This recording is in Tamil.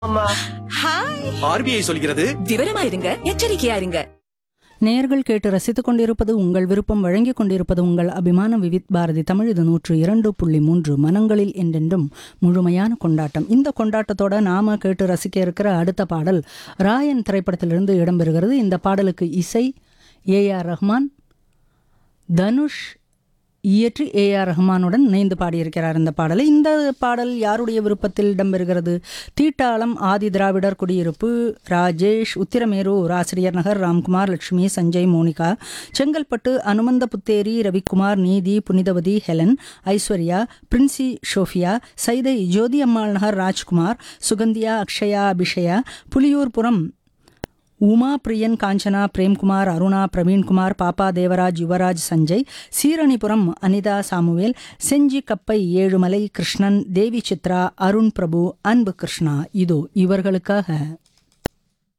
அம்மா ஹாய் ஆர்பிஐ சொல்கிறது விவரமா இருங்க எச்சரிக்கையா இருங்க நேர்கள் கேட்டு ரசித்துக் கொண்டிருப்பது உங்கள் விருப்பம் வழங்கிக் கொண்டிருப்பது உங்கள் அபிமான விவித் பாரதி தமிழ் இது நூற்று இரண்டு புள்ளி மூன்று மனங்களில் என்றென்றும் முழுமையான கொண்டாட்டம் இந்த கொண்டாட்டத்தோட நாம கேட்டு ரசிக்க இருக்கிற அடுத்த பாடல் ராயன் திரைப்படத்திலிருந்து இடம்பெறுகிறது இந்த பாடலுக்கு இசை ஏ ஆர் ரஹ்மான் தனுஷ் இயற்றி ஏ ஆர் ரஹ்மானுடன் இணைந்து பாடியிருக்கிறார் இந்த பாடலை இந்த பாடல் யாருடைய விருப்பத்தில் இடம்பெறுகிறது தீட்டாளம் ஆதி திராவிடர் குடியிருப்பு Rajesh Uthiramerur Asiriyar Nagar Ramkumar Lakshmi Sanjay Monica Chengalpattu Anumantha Putheri Ravikumar Neethi Punithavathi Helen Aishwarya Princy Sophia Saidai Jothi Ammal Nagar Rajkumar Suganthiya Akshaya Abishaya Puliyurpuram Uma Priyan Kanchana Premkumar Aruna Praveenkumar Pappa Devaraj Yuvaraj Sanjay Seeranipuram Anitha Samuel Gingee Kappai Ezhumalai Krishnan தேவி சித்ரா அருண் பிரபு அன்பு கிருஷ்ணா இதோ இவர்களுக்காக